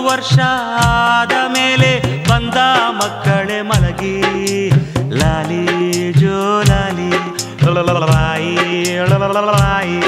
ವರ್ಷ ಆದ ಮೇಲೆ ಬಂದ ಮಕ್ಕಳೇ ಮಲಗಿ ಲಾಲಿ ಜೋ ಲಾಲಿ ಲಲಲಲಾಯಿ, ಲಲಲಲಾಯಿ.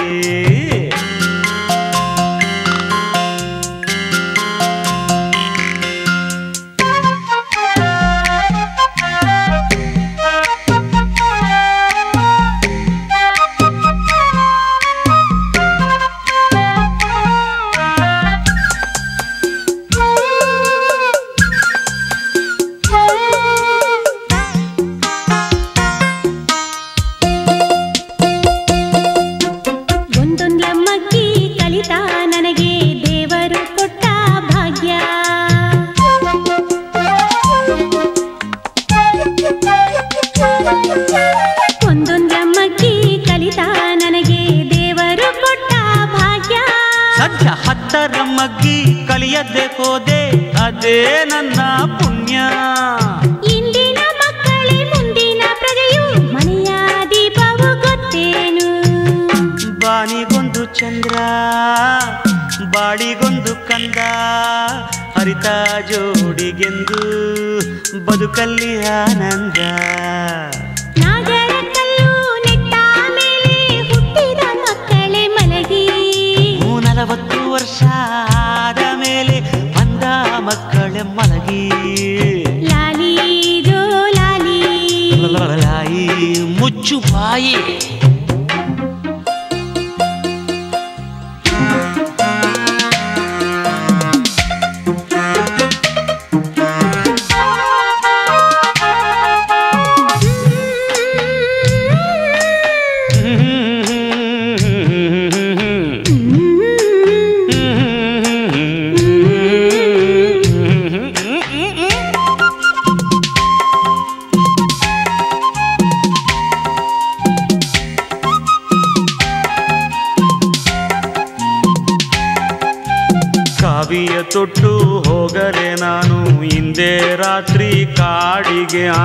ಒಂದೊಂದ್ಲ ಮಗ್ಗಿ ಕಲಿತ ನನಗೆ ದೇವರು ಕೊಟ್ಟ ಭಾಗ್ಯ ಒಂದೊಂದ್ಲ ಮಗ್ಗಿ ಕಲಿತ ನನಗೆ ದೇವರು ಕೊಟ್ಟ ಭಾಗ್ಯ ಸದ್ಯ ಹತ್ತರ ಮಗ್ಗಿ ಕಲಿಯದೆ ಹೋದೆ ಅದೇ ನನ್ನ ಪುಣ್ಯ ಇಂದಿನ ಮಕ್ಕಳೇ ಮುಂದಿನ ಪ್ರಜೆಯು ಮನೆಯ ದೀಪವು ಗೊತ್ತೇನು ಬಾನಿಗೊಂದು ಚಂದ್ರ ಬಾಡಿಗೊಂದು ಕಂದ ಹರಿತ ಜೋಡಿಗೆಂದು ಬದುಕಲ್ಲಿ ಆನಂದ ನಾಗರ ಕಲ್ಲು ನೆಟ್ಟ ಮೇಲೆ ಹುಟ್ಟಿದ ಮಕ್ಕಳೇ ಮಲಗಿ ಮೂ ನಲವತ್ತು ವರ್ಷ ಆದ ಮೇಲೆ ಬಂದ ಮಕ್ಕಳ ಮಲಗಿ ಲಾಲಿ ಜೋ ಲಾಲಿ ಲಲಲಲಾಯಿ, ಮುಚ್ಚು ಬಾಯಿ ಕಾವಿಯ ತೊಟ್ಟು ಹೋಗರೆ ನಾನು ಹಿಂದೆ ರಾತ್ರಿ ಕಾಡಿಗೆ ಆ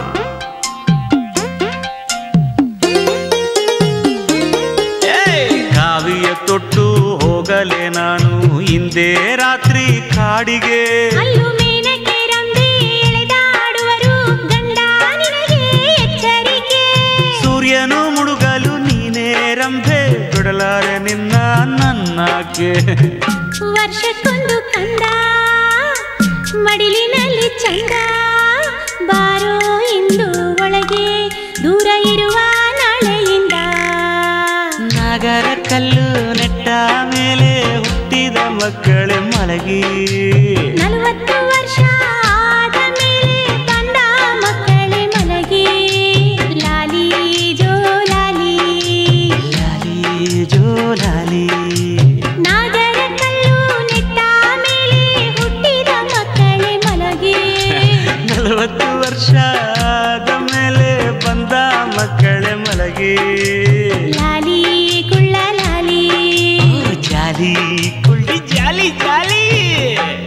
ಏಯ್! ಕಾವಿಯ ತೊಟ್ಟು ಹೋಗಲೆ ನಾನು ಹಿಂದೆ ರಾತ್ರಿ ಕಾಡಿಗೆ ಅಲ್ಲು ಮೇನಕ್ಕೆ ರಂಬೆ ಎಳೆದಾಡುವರು ಗಂಡ ನಿನಗೆ ಎಚ್ಚರಿಕೆ ಸೂರ್ಯನು ಮುಳುಗಲು ನೀನೇ ರಂಭೆ ಬಿಡಲಾರೆ ನಿನ್ನ ನನ್ನಕ್ಕೆ ವರ್ಷಕ್ಕೊಂದು ಕಂದ ಮಡಿಲಿನಲ್ಲಿ ಚಂದ ಬಾರೋ ಇಂದು ಒಳಗೆ ದೂರ ಇರುವ ನಾಳೆಯಿಂದ ನಗರ ಕಲ್ಲು ನೆಟ್ಟ ಮೇಲೆ ಹುಟ್ಟಿದ ಮಕ್ಕಳ ಮಲಗಿ ನಲವತ್ತು ವರ್ಷ ಆದ ಮೇಲೆ ಬಂದ ಮಕ್ಕಳೇ ಮಲಗಿ ಲಾಲಿ ಜೋ ಲಾಲಿ ಲಾಲಿ ಜೋಲಾಲಿ ನಾಗರ ಕಲ್ಲು ನೆಟ್ಟ ಮೇಲೆ ಹುಟ್ಟಿದ ಮಕ್ಕಳೇ ಮಲಗಿ ನಲವತ್ತು ವರ್ಷ ಆದ ಮೇಲೆ ಬಂದ ಮಕ್ಕಳ ಮಲಗಿ ಲಾಲಿ ಕುಳ್ಳ ಲಾಲಿ ಜಾಲಿ ಕುಳ್ಳಿ ಜಾಲಿ ಜಾಲಿ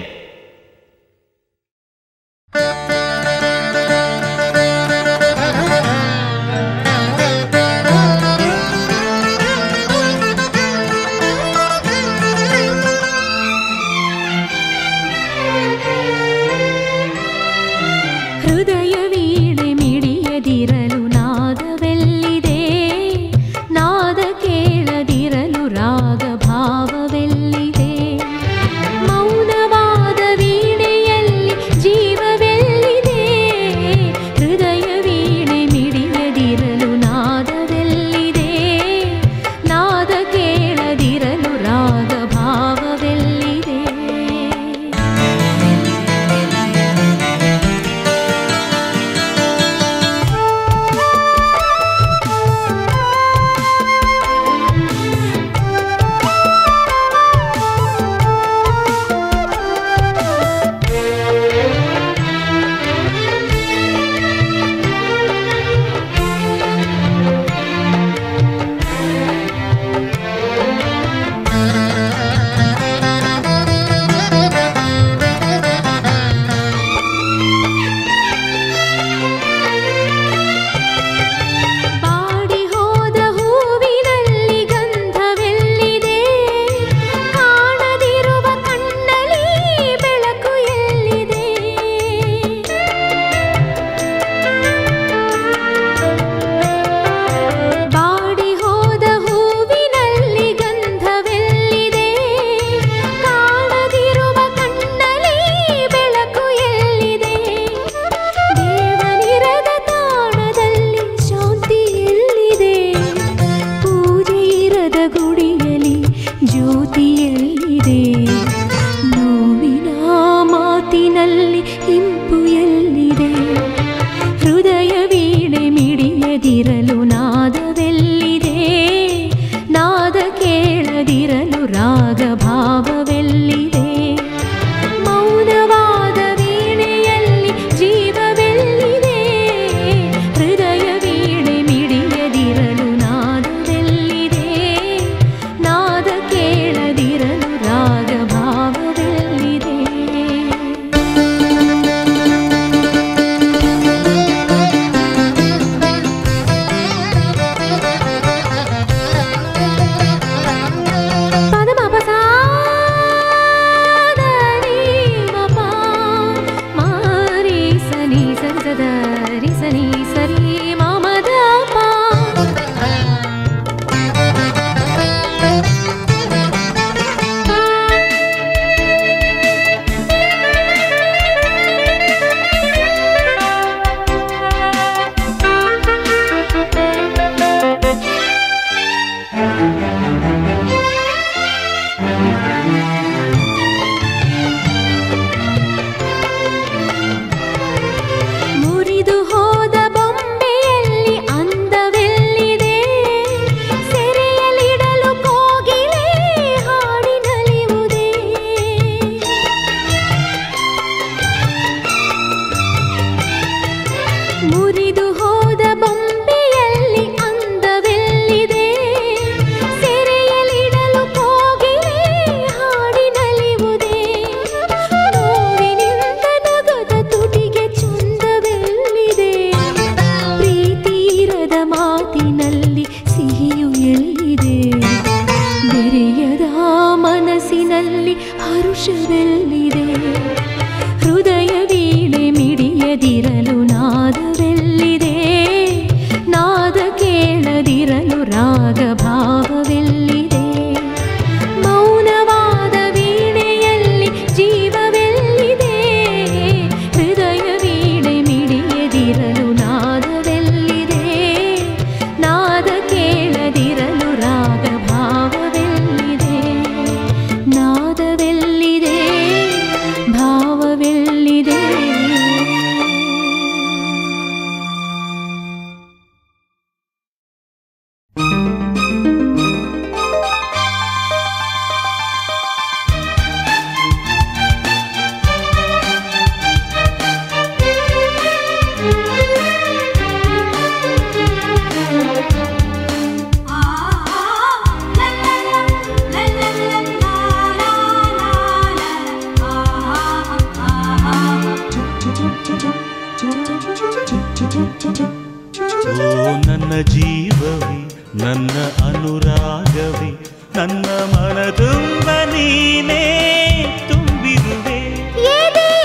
ಓ ನನ್ನ ಜೀವವೇ ನನ್ನ ಅನುರಾಗವೇ ನನ್ನ ಮನ ತುಂಬ ನೀನೇ ತುಂಬಿರುವೆ ಎದೆಯ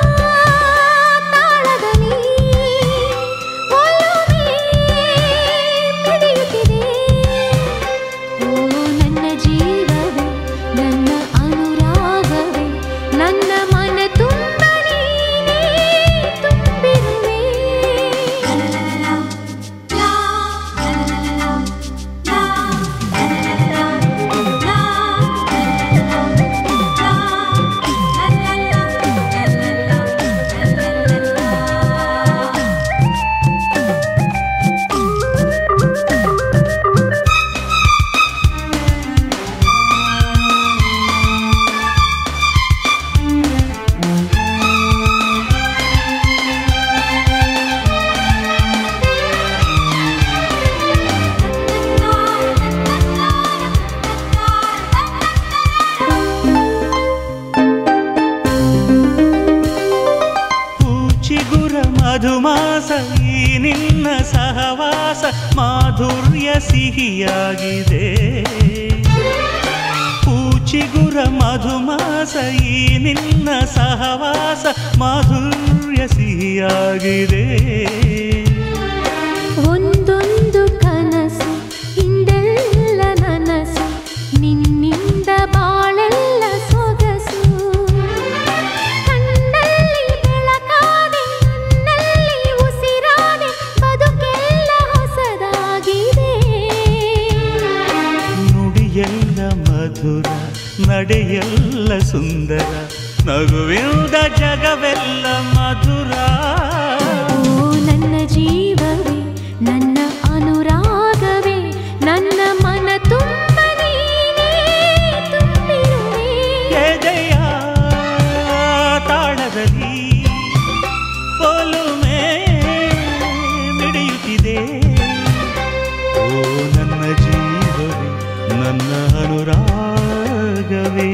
ತಾಳದಲ್ಲಿ ಒಲುಮೆ ಮಿಡಿಯುತ್ತಿದೆ. ಓ ನನ್ನ ಜೀವವೇ ನನ್ನ ಅನುರಾಗವೇ ನನ್ನ ಮನ ತುಂಬ ನೀನೇ ತುಂಬಿರುವೆ ಚಿಗುರ ಮಧುಮಾಸ ಈ ನಿನ್ನ ಸಹವಾಸ ಮಾಧುರ್ಯ ಸಿಹಿಯಾಗಿದೆ ಚಿಗುರ ಮಧುಮಾಸ ಈ ನಿನ್ನ ಸಹವಾಸ ಮಾಧುರ್ಯ ಸಿಹಿಯಾಗಿದೆ ಒಂದೊಂದು ಕನಸು ಹಿಂದೆಲ್ಲ ನನಸು ನಿನ್ನಿಂದ ಬಾಳೆಲ್ಲ ಸೊಗಸು ಕಣ್ಣಲ್ಲಿ ಬೆಳಕಾದೆ ನನ್ನಲ್ಲಿ ಉಸಿರಾದೆ ಬದುಕೆಲ್ಲ ಹೊಸದಾಗಿದೆ ನುಡಿಯೆಲ್ಲ ಮಧುರ ನಡೆಯೆಲ್ಲ ಸುಂದರ ನಗುವಿಂದ ಜಗವೆಲ್ಲ ಮಧುರ ಓ ನನ್ನ ಜೀವವೇ ನನ್ನ ಅನುರಾಗವೇ ನನ್ನ ಮನ ತುಂಬ ನೀನೇ ತುಂಬಿರುವೆ ಎದೆಯ ತಾಳದಲ್ಲಿ ಒಲುಮೆ ಮಿಡಿಯುತ್ತಿದೆ ಓ ನನ್ನ ಜೀವವೇ ನನ್ನ ಅನುರಾಗವೇ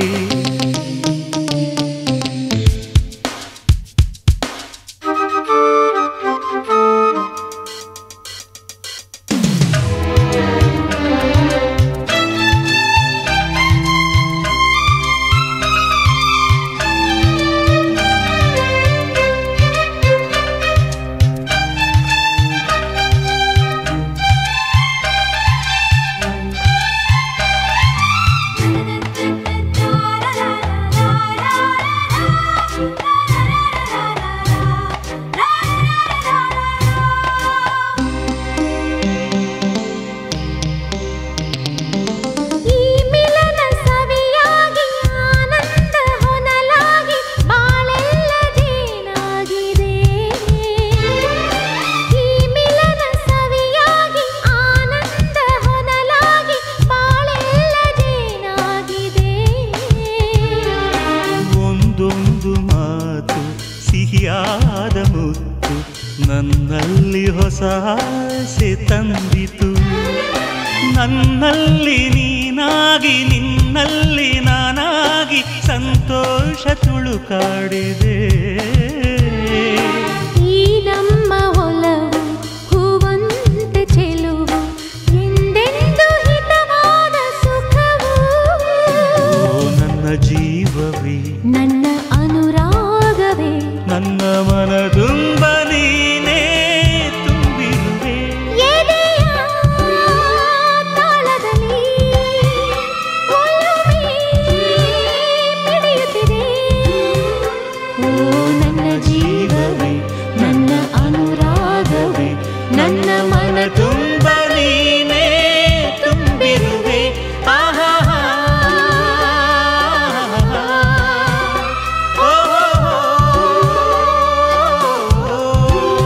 ಈ ಮಿಲನ ಸವಿಯಾಗಿ ಆನಂದ ಹೊನಲಾಗಿ ಬಾಳೆಲ್ಲ ಜೇನಾಗಿದೆ ಈ ಮಿಲನ ಸವಿಯಾಗಿ ಆನಂದ ಹೊನಲಾಗಿ ಬಾಳೆಲ್ಲ ಜೇನಾಗಿದೆ ಒಂದೊಂದು ಮಾತು ಸಿಹಿಯಾದ ಮುತ್ತು ನನ್ನಲ್ಲಿ ಹೊಸ ಆಸೆ ತಂದಿತು ನನ್ನಲ್ಲಿ ನೀನಾಗಿ ನಿನ್ನಲ್ಲಿ ನಾನಾಗಿ ಸಂತೋಷ ತುಳುಕಾಡಿದೆ ಈ ನಮ್ಮ ಒಲವು ಹೂವಂತೆ ಚೆಲುವು ಎಂದೆಂದು ಹಿತವಾದ ಸುಖವು ಓ ನನ್ನ ಜೀವವೇ ನನ್ನ ಅನುರಾಗವೇ ನನ್ನ ಮನ ತುಂಬ ನೀನೇ ತುಂಬಿರುವೆ ಎದೆಯ ತಾಳದಲ್ಲಿ ಒಲುಮೆ ಮಿಡಿಯುತ್ತಿದೆ. ಓ ನನ್ನ ಜೀವವೇ ನನ್ನ ಅನುರಾಗವೇ ನನ್ನ ಮನ ತುಂಬ ನೀನೇ ತುಂಬಿರುವೆ ಆಹಾ ಓ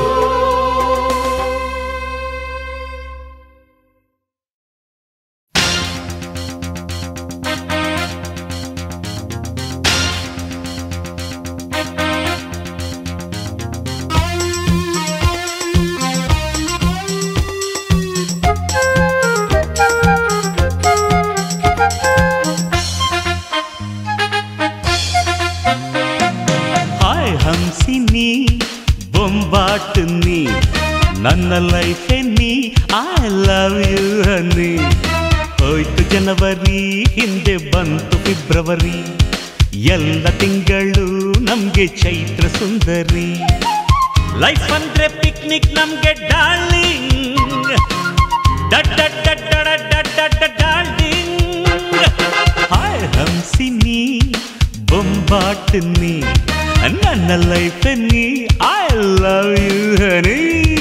ಬೊಂಬಾಟ್ ನೀ ನನ್ನ ಲೈಫ್ ನೀ ಐ ಲವ್ ಯು ಹನಿ ಹೋಯ್ತು ಜನವರಿ ಹಿಂದೆ ಬಂತು ಫೆಬ್ರವರಿ ಎಲ್ಲ ತಿಂಗಳು ನಮ್ಗೆ ಚೈತ್ರ ಸುಂದರಿ ಲೈಫ್ ಅಂದ್ರೆ ಪಿಕ್ನಿಕ್ ನಮ್ಗೆ ಡಾರ್ಲಿಂಗ್ ಡಾರ್ಲಿಂಗ್ ಹಾಯ್ ಹಂಸಿನಿ ಬೊಂಬಾಟ್ ನೀ ನನ್ನ ಲೈಫ್ ನೀ ಐ ಲವ್ ಯು ಹನಿ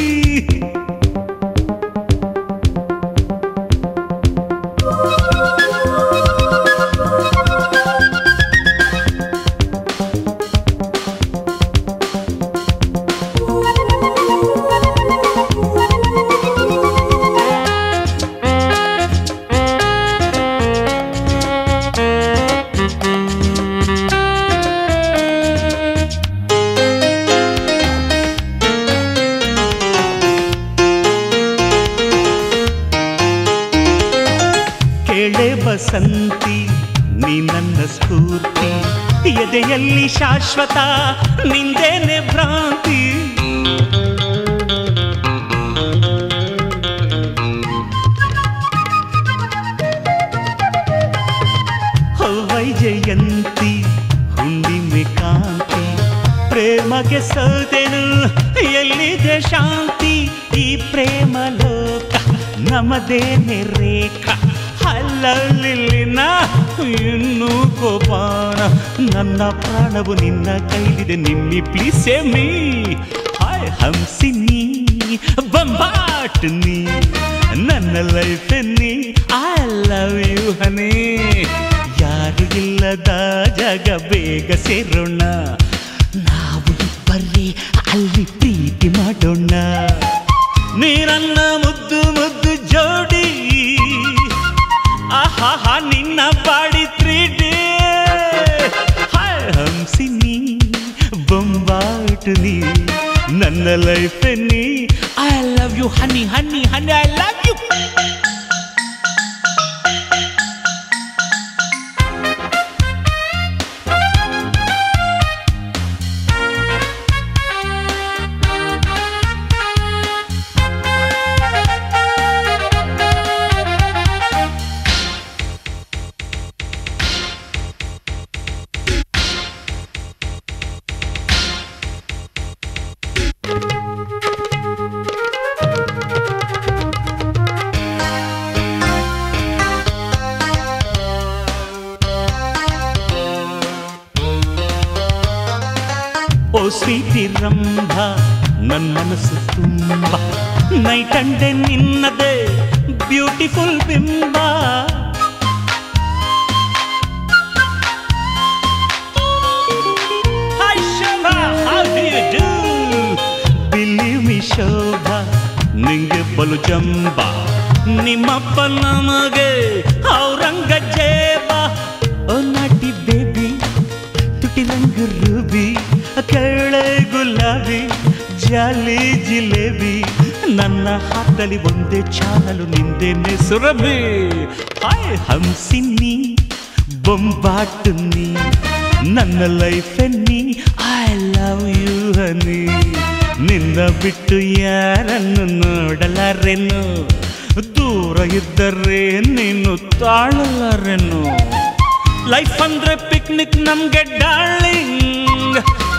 ಕೇಳೆ ಬಸಂತಿ ನೀ ನನ್ನ ಸ್ಫೂರ್ತಿ ಎದೆಯಲ್ಲಿ ಶಾಶ್ವತ ನಿಂದೇನೆ ಭ್ರಾಂತಿ ಹೌವೈ ಜಯಂತಿ ಹುಣ್ಣಿಮೆ ಕಾಂತಿ ಪ್ರೇಮಗೆ ಸೋದೆನು ಎಲ್ಲಿದೆ ಶಾಂತಿ ಈ ಪ್ರೇಮ ಲೋಕ ನಮದೇನೆ ರೇಖಾ ಅಲ್ಲಲ್ಲಿನ ಇನ್ನು ಕೋಪಾನ ನನ್ನ ಪ್ರಾಣವು ನಿನ್ನ ಕೈಲಿದೆ Nimmi please me hi Hamsini ಬಂಬಾಟ್ ನೀ ನನ್ನ ಲೈಫ್ ನೀ ಐ ಲವ್ ಯು ಹನಿ ಯಾರು ಇಲ್ಲದ ಜಾಗ ಬೇಗ ಸೇರೋಣ ನಾವು ಇಬ್ಬರೇ ಅಲ್ಲಿ ಪ್ರೀತಿ ಮಾಡೋಣ ನೀ ನನ್ನ ಮುದ್ದು ಮುದ್ದು ಜೋಡಿ ಆಹಾ ನಿನ್ನ body three day hi Hamsini ಬೊಂಬಾಟ್ ನೀ ನನ್ನ ಲೈಫ್ ನೀ I love you honey honey honey I love you ಓ ಸ್ವೀಟಿ ರಂಭ ನನ್ನ ಮನಸ್ಸು ತುಂಬ ನೈಟ್ ಅಂಡೆ ನಿನ್ನದೇ ಬ್ಯೂಟಿಫುಲ್ ಬಿಂಬ Hi Shobha, how do you do? Believe me Shobha ನಿಂಗೆ ಬಲು ಜಂಬ ನಿಮ್ಮಪ್ಪ ನಮಗೆ ಔರಂಗಜೇಬ ಓ ನಾಟಿ ಬೇಬಿ ತುಟಿ ರಂಗ ರೂಬಿ ಕಳ್ಳೆ ಗುಲಾಬಿ ಜಾಲಿ ಜಿಲೇಬಿ ನನ್ನ ಹಾತಲ್ಲಿ ಒಂದೇ ಚಾನಲು ನಿಂದೇನೆ ಸುರಭಿ ಹಾಯ್ ಹಂಸಿನಿ ಬೊಂಬಾಟು ನೀ ನನ್ನ ಲೈಫ್ ನೀ ಐ ಲವ್ ಯು ಹನಿ ನಿನ್ನ ಬಿಟ್ಟು ಯಾರನ್ನು ನೋಡಲಾರೆನು ದೂರ ಇದ್ದರೆ ನೀನು ತಾಳಲಾರೆನು ಲೈಫ್ ಅಂದ್ರೆ ಪಿಕ್ನಿಕ್ ನಮ್ಗೆ ಡಾರ್ಲಿಂಗ್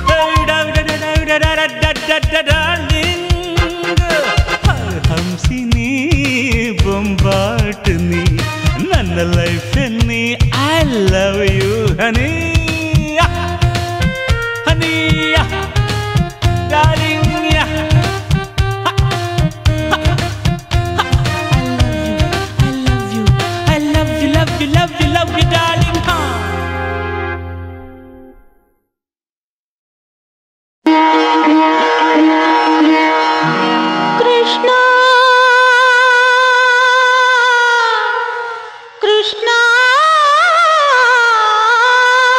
ಹಂಸಿನಿ ಬೊಂಬಾಟ್ ನೀ ನನ್ನ ಲೈಫ್ ನೀ I love you honey honey darling I love you, love you, love you, love you, darling. Huh? Krishna Krishna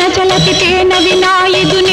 ಚಲಕಿತೆ ನವಿನ ಇದು